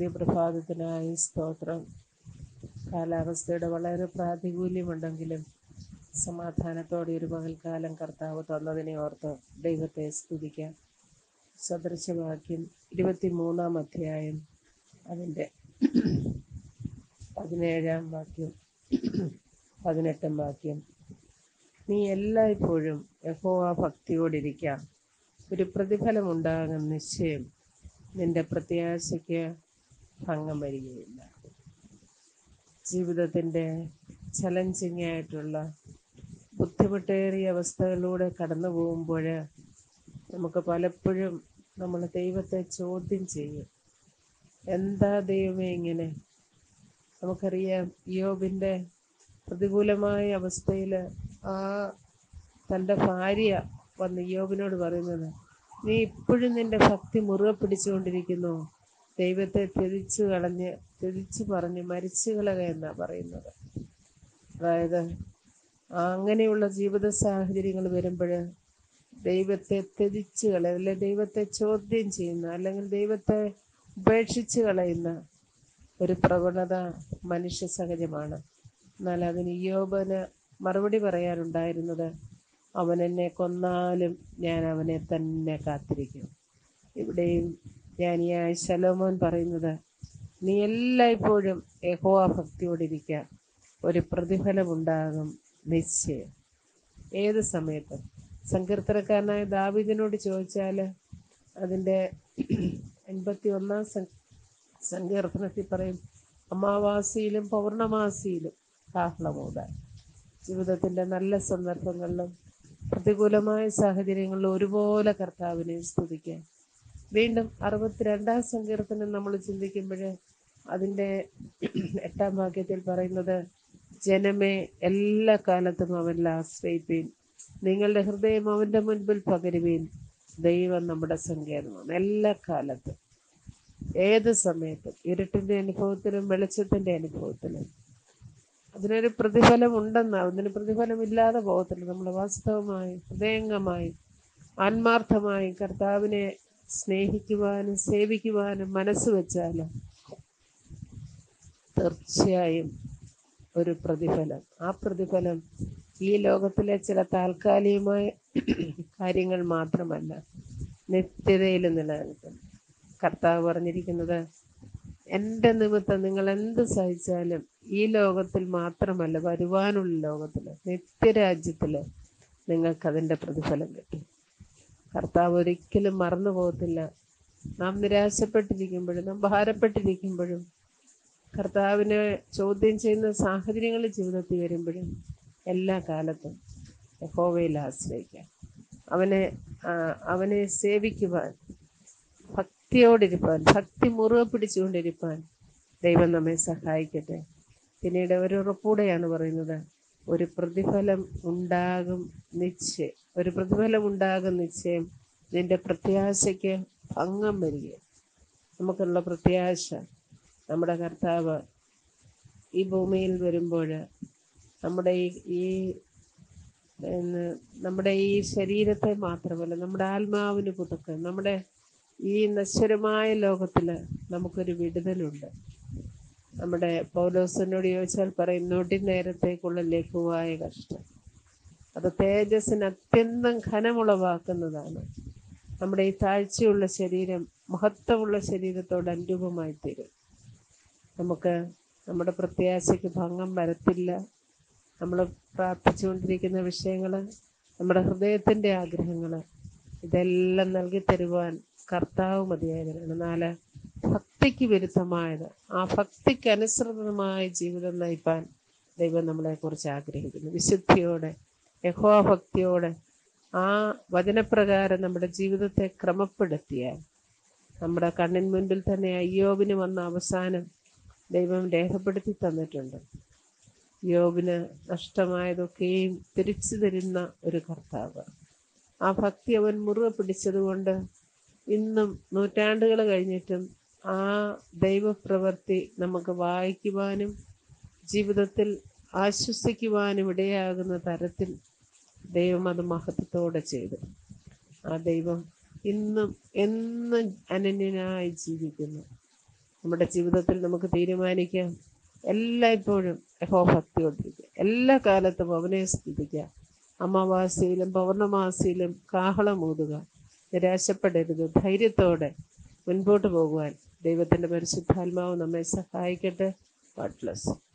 പുതിയ പ്രഭാതത്തിനായി സ്തോത്രം കാലാവസ്ഥയുടെ വളരെ പ്രാതികൂല്യമുണ്ടെങ്കിലും സമാധാനത്തോടെ ഒരു പകൽക്കാലം കർത്താവ് തന്നതിനെ ഓർത്ത് ദൈവത്തെ സ്തുതിക്കാം സദൃശവാക്യം ഇരുപത്തി മൂന്നാം അധ്യായം അതിൻ്റെ പതിനേഴാം വാക്യം പതിനെട്ടാം വാക്യം നീ എല്ലായ്പ്പോഴും യഹോവ ഭക്തിയോടിരിക്കാം ഒരു പ്രതിഫലമുണ്ടാകും നിശ്ചയം നിന്റെ പ്രത്യാശയ്ക്ക് ഭംഗം വരികയില്ല ജീവിതത്തിൻ്റെ ചലഞ്ചിങ് ആയിട്ടുള്ള ബുദ്ധിമുട്ടേറിയ അവസ്ഥകളിലൂടെ കടന്നു പോകുമ്പോൾ നമുക്ക് പലപ്പോഴും നമ്മൾ ദൈവത്തെ ചോദ്യം ചെയ്യും എന്താ ദൈവമേ ഇങ്ങനെ നമുക്കറിയാം യോബിൻ്റെ പ്രതികൂലമായ അവസ്ഥയിൽ ആ തൻ്റെ ഭാര്യ വന്ന് യോബിനോട് പറയുന്നത് നീ ഇപ്പോഴും നിന്റെ ഭക്തി മുറുകെ പിടിച്ചുകൊണ്ടിരിക്കുന്നു ദൈവത്തെ ത്യജിച്ചു കളഞ്ഞ് ത്യജിച്ചു പറഞ്ഞ് മരിച്ചു കളക എന്നാ പറയുന്നത് അതായത് അങ്ങനെയുള്ള ജീവിത സാഹചര്യങ്ങൾ വരുമ്പോൾ ദൈവത്തെ ത്യജിച്ചു കളയുക അല്ലെ ദൈവത്തെ ചോദ്യം ചെയ്യുന്ന അല്ലെങ്കിൽ ദൈവത്തെ ഉപേക്ഷിച്ച് കളയുന്ന ഒരു പ്രവണത മനുഷ്യ സഹജമാണ് എന്നാൽ അതിന് യോബന് മറുപടി പറയാനുണ്ടായിരുന്നത് അവൻ എന്നെ കൊന്നാലും ഞാൻ അവനെ തന്നെ കാത്തിരിക്കും ഇവിടെയും ജ്ഞാനിയായ ശലോമോൻ പറയുന്നത് നീ എല്ലായ്പ്പോഴും യഹോവ ഭക്തിയോടിരിക്കുക ഒരു പ്രതിഫലമുണ്ടാകും നിശ്ചയം ഏത് സമയത്തും സങ്കീർത്തനക്കാരനായ ദാവിദിനോട് ചോദിച്ചാൽ അതിൻ്റെ എൺപത്തി ഒന്നാം സങ്കീർത്തനത്തിൽ പറയും അമാവാസിയിലും പൗർണമാസിയിലും കാഹളമൂതാൻ ജീവിതത്തിൻ്റെ നല്ല സന്ദർഭങ്ങളിലും പ്രതികൂലമായ സാഹചര്യങ്ങളിലും ഒരുപോലെ കർത്താവിനെ സ്തുതിക്കാൻ വീണ്ടും അറുപത്തിരണ്ടാം സങ്കീർത്തനം നമ്മൾ ചിന്തിക്കുമ്പോൾ അതിൻ്റെ എട്ടാം വാക്യത്തിൽ പറയുന്നത് ജനമേ എല്ലാ കാലത്തും അവനിൽ ആശ്രയിപ്പീൻ നിങ്ങളുടെ ഹൃദയം അവൻ്റെ മുൻപിൽ പകരുവീൻ ദൈവം നമ്മുടെ സങ്കേതമാണ് എല്ലാ കാലത്തും ഏത് സമയത്തും ഇരുട്ടിൻ്റെ അനുഭവത്തിലും വെളിച്ചത്തിൻ്റെ അനുഭവത്തിലും അതിനൊരു പ്രതിഫലം ഉണ്ടെന്ന് അതിന് പ്രതിഫലമില്ലാതെ പോകത്തില്ല നമ്മൾ വാസ്തവമായി ഹൃദയംഗമായി ആത്മാർത്ഥമായി കർത്താവിനെ സ്നേഹിക്കുവാനും സേവിക്കുവാനും മനസ്സ് വെച്ചാൽ തീർച്ചയായും ഒരു പ്രതിഫലം ആ പ്രതിഫലം ഈ ലോകത്തിലെ ചില താൽക്കാലികമായ കാര്യങ്ങൾ മാത്രമല്ല നിത്യതയിൽ നിലനിൽക്കുന്നു കർത്താവ് പറഞ്ഞിരിക്കുന്നത് എൻ്റെ നിമിത്തം നിങ്ങൾ എന്ത് സഹിച്ചാലും ഈ ലോകത്തിൽ മാത്രമല്ല വരുവാനുള്ള ലോകത്തിൽ നിത്യരാജ്യത്തിൽ നിങ്ങൾക്കതിൻ്റെ പ്രതിഫലം കിട്ടും കർത്താവ് ഒരിക്കലും മറന്നു പോകത്തില്ല നാം നിരാശപ്പെട്ടിരിക്കുമ്പോഴും നാം ഭാരപ്പെട്ടിരിക്കുമ്പോഴും കർത്താവിനെ ചോദ്യം ചെയ്യുന്ന സാഹചര്യങ്ങൾ ജീവിതത്തിൽ വരുമ്പോഴും എല്ലാ കാലത്തും യഹോവയിൽ ആശ്രയിക്കാം അവനെ അവനെ സേവിക്കുവാൻ ഭക്തിയോടിരിപ്പാൻ ഭക്തി മുറുകെ പിടിച്ചുകൊണ്ടിരിപ്പാൻ ദൈവം നമ്മെ സഹായിക്കട്ടെ പിന്നീട് ഒരു ഉറപ്പൂടെയാണ് പറയുന്നത് ഒരു പ്രതിഫലം ഉണ്ടാകും നിശ്ചയം ഒരു പ്രതിഫലം ഉണ്ടാകും നിശ്ചയം നിന്റെ പ്രത്യാശയ്ക്ക് ഭംഗം വരിക നമുക്കുള്ള പ്രത്യാശ നമ്മുടെ കർത്താവ് ഈ ഭൂമിയിൽ വരുമ്പോൾ നമ്മുടെ ഈ ഈ നമ്മുടെ ഈ ശരീരത്തെ മാത്രമല്ല നമ്മുടെ ആത്മാവിന് പുതുക്ക് നമ്മുടെ ഈ നശ്വരമായ ലോകത്തിൽ നമുക്കൊരു വിടുതലുണ്ട് നമ്മുടെ പൗലോസിനോട് ചോദിച്ചാൽ പറയും നൊടി നേരത്തേക്കുള്ള ലഘുവായ കഷ്ടം അത് തേജസ്സിന് അത്യന്തം ഘനമുളവാക്കുന്നതാണ് നമ്മുടെ ഈ താഴ്ചയുള്ള ശരീരം മഹത്വമുള്ള ശരീരത്തോട് അനുരൂപമായി തീരും നമുക്ക് നമ്മുടെ പ്രത്യാശയ്ക്ക് ഭംഗം വരത്തില്ല നമ്മൾ പ്രാർത്ഥിച്ചുകൊണ്ടിരിക്കുന്ന വിഷയങ്ങൾ നമ്മുടെ ഹൃദയത്തിൻ്റെ ആഗ്രഹങ്ങൾ ഇതെല്ലാം നൽകി തരുവാൻ കർത്താവ് മതിയായവരാണ് നാല് ഭക്തിക്ക് വിരുദ്ധമായത് ആ ഭക്തിക്ക് അനുസൃതമായ ജീവിതം നയിപ്പാൻ ദൈവം നമ്മളെക്കുറിച്ച് ആഗ്രഹിക്കുന്നു വിശുദ്ധിയോടെ യഹോഭക്തിയോടെ ആ വചനപ്രകാരം നമ്മുടെ ജീവിതത്തെ ക്രമപ്പെടുത്തിയാൽ നമ്മുടെ കണ്ണിൻ മുൻപിൽ തന്നെ അയ്യോബിന് വന്ന അവസാനം ദൈവം രേഖപ്പെടുത്തി തന്നിട്ടുണ്ട് യോബിന് നഷ്ടമായതൊക്കെയും തിരിച്ചു തരുന്ന ഒരു കർത്താവ് ആ ഭക്തി അവൻ മുറുകെ പിടിച്ചതുകൊണ്ട് ഇന്നും നൂറ്റാണ്ടുകൾ കഴിഞ്ഞിട്ടും ആ ദൈവപ്രവൃത്തി നമുക്ക് വായിക്കുവാനും ജീവിതത്തിൽ ആശ്വസിക്കുവാനും ഇടയാകുന്ന തരത്തിൽ ദൈവം അത് മഹത്വത്തോടെ ചെയ്തു ആ ദൈവം ഇന്നും എന്നും അനന്യനായി ജീവിക്കുന്നു നമ്മുടെ ജീവിതത്തിൽ നമുക്ക് തീരുമാനിക്കാം എല്ലായ്പ്പോഴും യഹോഭക്തിയോട്ടിരിക്കുക എല്ലാ കാലത്തും അവനെ സ്തുതിക്കുക അമാവാസിയിലും പൗർണമാസിയിലും കാഹളം ഊതുക നിരാശപ്പെടരുത് ധൈര്യത്തോടെ മുൻപോട്ട് പോകുവാൻ ദൈവത്തിൻ്റെ പരിശുദ്ധാത്മാവ് നമ്മെ സഹായിക്കട്ടെ ഗോഡ് ബ്ലസ്